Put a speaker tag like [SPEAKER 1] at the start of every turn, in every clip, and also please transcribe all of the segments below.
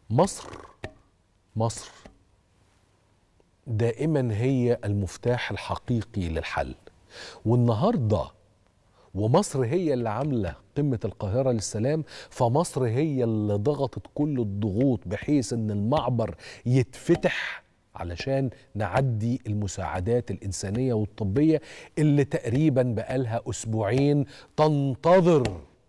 [SPEAKER 1] مصر مصر دائما هي المفتاح الحقيقي للحل والنهارده ومصر هي اللي عامله قمه القاهره للسلام فمصر هي اللي ضغطت كل الضغوط بحيث ان المعبر يتفتح علشان نعدي المساعدات الانسانيه والطبيه اللي تقريبا بقالها اسبوعين تنتظر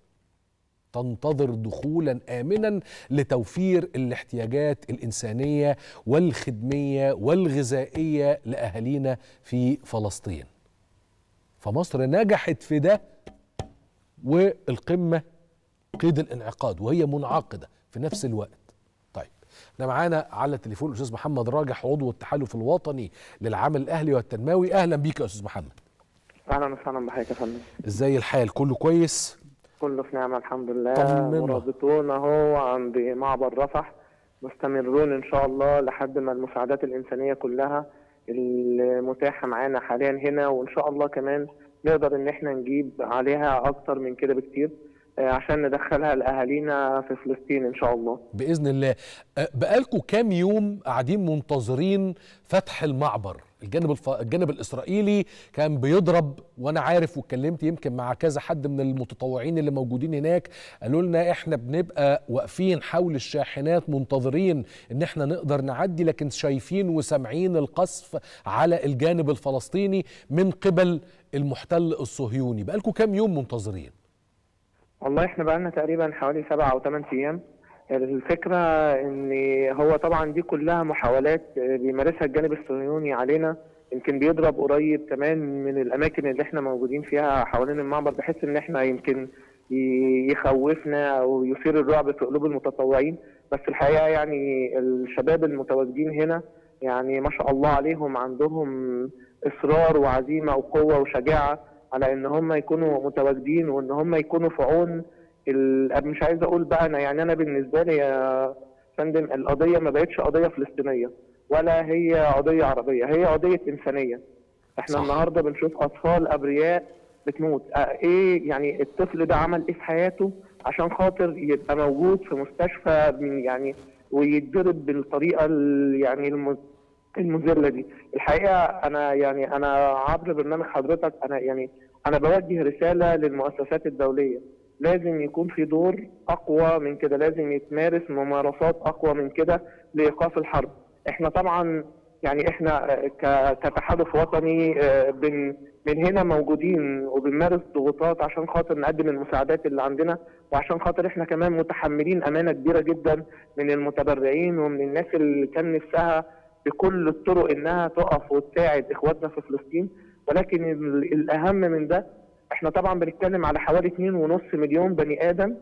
[SPEAKER 1] تنتظر دخولا امنا لتوفير الاحتياجات الانسانيه والخدميه والغذائيه لاهالينا في فلسطين. فمصر نجحت في ده والقمه قيد الانعقاد وهي منعقده في نفس الوقت. طيب احنا معانا على التليفون الاستاذ محمد راجح عضو التحالف الوطني للعمل الاهلي والتنموي اهلا بيك يا استاذ محمد.
[SPEAKER 2] اهلا وسهلا بحضرتك يا فندم
[SPEAKER 1] ازاي الحال كله كويس؟
[SPEAKER 2] كله في نعمه الحمد لله
[SPEAKER 1] طمنا.
[SPEAKER 2] مرابطون اهو عند معبر رفح مستمرون ان شاء الله لحد ما المساعدات الانسانيه كلها المتاحه معانا حاليا هنا وان شاء الله كمان نقدر ان احنا نجيب عليها اكتر من كده بكتير آه، عشان ندخلها لاهالينا في فلسطين ان شاء الله
[SPEAKER 1] باذن الله أه، بقالكوا كام يوم قاعدين منتظرين فتح المعبر الجانب الف... الجانب الاسرائيلي كان بيضرب وانا عارف واتكلمت يمكن مع كذا حد من المتطوعين اللي موجودين هناك قالوا لنا احنا بنبقى واقفين حول الشاحنات منتظرين ان احنا نقدر نعدي لكن شايفين وسامعين القصف على الجانب الفلسطيني من قبل المحتل الصهيوني بقالكوا كام يوم منتظرين
[SPEAKER 2] والله احنا بقالنا تقريبا حوالي سبعة او ثمان ايام الفكرة ان هو طبعا دي كلها محاولات بيمارسها الجانب الصهيوني علينا يمكن بيضرب قريب كمان من الاماكن اللي احنا موجودين فيها حوالين المعبر بحيث ان احنا يمكن ي- يخوفنا او يثير الرعب في قلوب المتطوعين بس الحقيقة يعني الشباب المتواجدين هنا يعني ما شاء الله عليهم عندهم اصرار وعزيمة وقوة وشجاعة على ان هم يكونوا متواجدين وان هم يكونوا في عون ال- مش عايز اقول بقى انا يعني انا بالنسبه لي يا فندم القضيه ما بقتش قضيه فلسطينيه ولا هي قضيه عربيه هي قضيه انسانيه احنا
[SPEAKER 1] صح.
[SPEAKER 2] صح. النهارده بنشوف اطفال ابرياء بتموت آه، ايه يعني الطفل ده عمل ايه في حياته عشان خاطر يبقى موجود في مستشفى من يعني ويتضرب بالطريقه ال- يعني الم- المذله دي الحقيقه انا يعني انا عبر برنامج حضرتك انا يعني انا بوجه رساله للمؤسسات الدوليه لازم يكون في دور اقوى من كده لازم يتمارس ممارسات اقوى من كده لايقاف الحرب احنا طبعا يعني احنا آه، ك- كتحالف وطني آه، بن من هنا موجودين وبنمارس ضغوطات عشان خاطر نقدم المساعدات اللي عندنا وعشان خاطر احنا كمان متحملين امانه كبيره جدا من المتبرعين ومن الناس اللي كان نفسها بكل الطرق انها تقف وتساعد اخواتنا في فلسطين ولكن ال- الاهم من ده احنا طبعا بنتكلم على حوالي 2.5 مليون بني ادم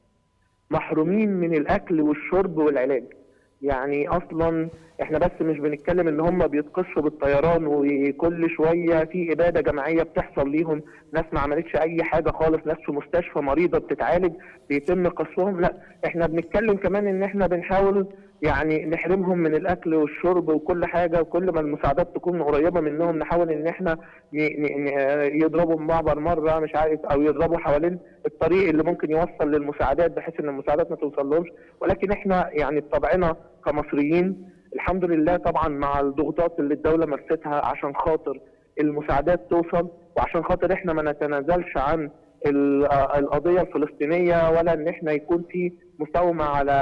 [SPEAKER 2] محرومين من الاكل والشرب والعلاج يعني اصلا احنا بس مش بنتكلم ان هم بيتقصوا بالطيران وكل شويه في اباده جماعيه بتحصل ليهم ناس ما عملتش اي حاجه خالص ناس في مستشفى مريضه بتتعالج بيتم قصفهم لا احنا بنتكلم كمان ان احنا بنحاول يعني نحرمهم من الاكل والشرب وكل حاجه وكل ما المساعدات تكون قريبه منهم نحاول ان احنا ن- ن- ن- يضربوا معبر مره مش عارف او يضربوا حوالين الطريق اللي ممكن يوصل للمساعدات بحيث ان المساعدات ما توصلهمش ولكن احنا يعني بطبعنا كمصريين الحمد لله طبعا مع الضغوطات اللي الدوله مارستها عشان خاطر المساعدات توصل وعشان خاطر احنا ما نتنازلش عن ال- آه القضيه الفلسطينيه ولا ان احنا يكون في مساومه على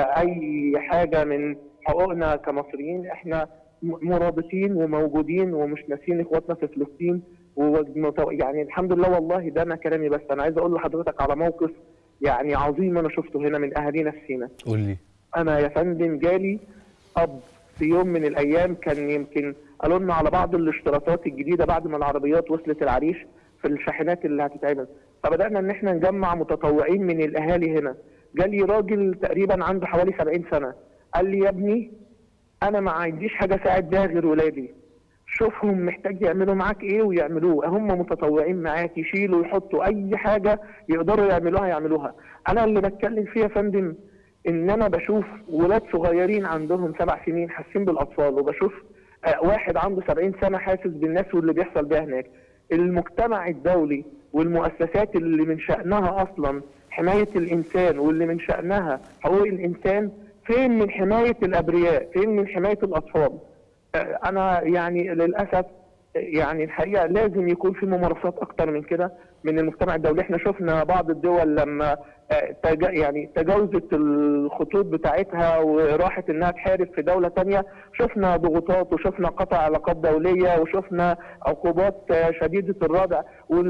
[SPEAKER 2] اي حاجه من حقوقنا كمصريين احنا م- مرابطين وموجودين ومش ناسيين اخواتنا في فلسطين ومت- يعني الحمد لله والله ده انا كلامي بس انا عايز اقول لحضرتك على موقف يعني عظيم انا شفته هنا من اهالينا في سينا
[SPEAKER 1] قول لي
[SPEAKER 2] انا يا فندم جالي اب في يوم من الايام كان يمكن قالوا لنا على بعض الاشتراطات الجديده بعد ما العربيات وصلت العريش في الشاحنات اللي هتتعمل فبدانا ان احنا نجمع متطوعين من الاهالي هنا جالي راجل تقريبا عنده حوالي 70 سنه قال لي يا ابني انا ما عنديش حاجه اساعد بيها غير ولادي شوفهم محتاج يعملوا معاك ايه ويعملوه هم متطوعين معاك يشيلوا يحطوا اي حاجه يقدروا يعملوها يعملوها انا اللي بتكلم فيه يا فندم ان انا بشوف ولاد صغيرين عندهم سبع سنين حاسين بالاطفال وبشوف آه، واحد عنده 70 سنه حاسس بالناس واللي بيحصل بيها هناك المجتمع الدولي والمؤسسات اللي من شأنها أصلا حماية الإنسان واللي من شأنها حقوق الإنسان فين من حمايه الابرياء فين من حمايه الاطفال آه، انا يعني للاسف يعني الحقيقه لازم يكون في ممارسات اكتر من كده من المجتمع الدولي احنا شفنا بعض الدول لما آه، تجا يعني تجاوزت الخطوط بتاعتها وراحت انها تحارب في دوله تانية شفنا ضغوطات وشفنا قطع علاقات دوليه وشفنا عقوبات آه، شديده الردع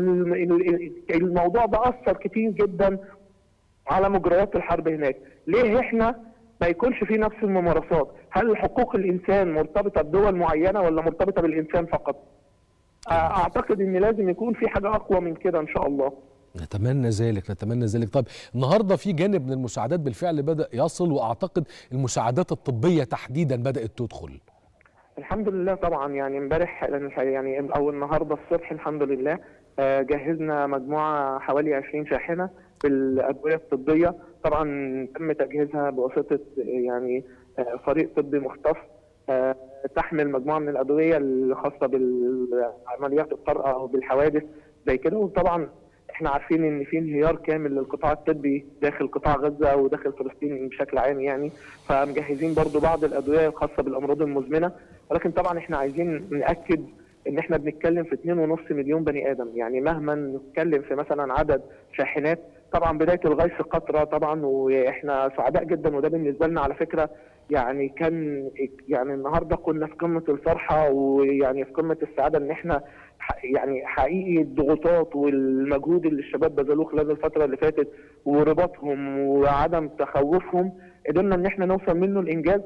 [SPEAKER 2] والموضوع ده اثر كتير جدا على مجريات الحرب هناك ليه احنا ما يكونش في نفس الممارسات هل حقوق الانسان مرتبطه بدول معينه ولا مرتبطه بالانسان فقط آه، اعتقد ان لازم يكون في حاجه اقوى من كده ان شاء الله
[SPEAKER 1] نتمنى ذلك نتمنى ذلك طيب النهارده في جانب من المساعدات بالفعل بدا يصل واعتقد المساعدات الطبيه تحديدا بدات تدخل
[SPEAKER 2] الحمد لله طبعا يعني امبارح يعني او النهارده الصبح الحمد لله آه، جهزنا مجموعه حوالي 20 شاحنه بالادويه الطبيه طبعا تم تجهيزها بواسطه يعني آه، فريق طبي مختص آه، تحمل مجموعه من الادويه الخاصه بالعمليات الطارئه او بالحوادث زي كده وطبعا احنا عارفين ان في انهيار كامل للقطاع الطبي داخل قطاع غزه وداخل فلسطين بشكل عام يعني فمجهزين برضو بعض الادويه الخاصه بالامراض المزمنه ولكن طبعا احنا عايزين ناكد ان احنا بنتكلم في 2.5 مليون بني ادم يعني مهما نتكلم في مثلا عدد شاحنات طبعا بدايه الغيث قطره طبعا واحنا سعداء جدا وده بالنسبه لنا على فكره يعني كان يعني النهارده كنا في قمه الفرحه ويعني في قمه السعاده ان احنا ح- يعني حقيقي الضغوطات والمجهود اللي الشباب بذلوه خلال الفتره اللي فاتت ورباطهم وعدم تخوفهم قدرنا ان احنا نوصل منه الانجاز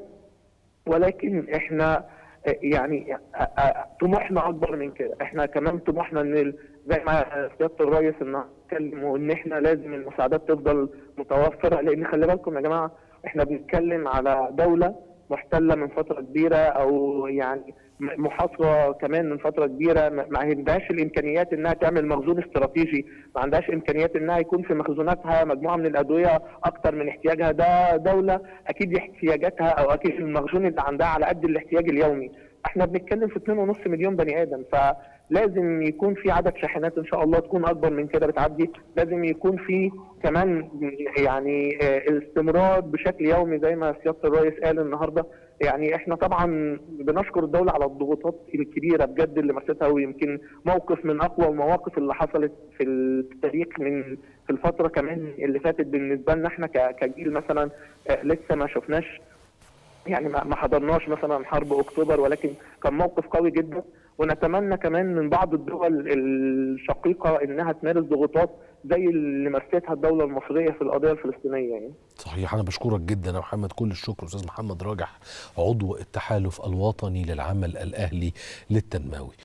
[SPEAKER 2] ولكن احنا يعني طموحنا اكبر من كده احنا كمان طموحنا ان ال- زي ما سياده الرئيس النهارده اتكلم وان احنا لازم المساعدات تفضل متوفره لان خلي بالكم يا جماعه احنا بنتكلم على دوله محتله من فتره كبيره او يعني م- محاصره كمان من فتره كبيره ما ما عندهاش الامكانيات انها تعمل مخزون استراتيجي ما عندهاش امكانيات انها يكون في مخزوناتها مجموعه من الادويه اكتر من احتياجها ده دوله اكيد احتياجاتها او اكيد المخزون اللي عندها على قد الاحتياج اليومي احنا بنتكلم في 2.5 مليون بني ادم فلازم يكون في عدد شاحنات ان شاء الله تكون اكبر من كده بتعدي لازم يكون في كمان يعني آه، الاستمرار بشكل يومي زي ما سياده الرئيس قال النهارده يعني احنا طبعا بنشكر الدوله على الضغوطات الكبيره بجد اللي مستها ويمكن موقف من اقوى المواقف اللي حصلت في التاريخ من في الفتره كمان اللي فاتت بالنسبه لنا احنا ك- كجيل مثلا آه، لسه ما شفناش يعني ما ما حضرناش مثلا حرب اكتوبر ولكن كان موقف قوي جدا ونتمنى كمان من بعض الدول الشقيقه انها تمارس ضغوطات زي اللي مارستها الدوله المصريه في القضيه الفلسطينيه يعني.
[SPEAKER 1] صحيح انا بشكرك جدا يا محمد كل الشكر استاذ محمد راجح عضو التحالف الوطني للعمل الاهلي للتنموي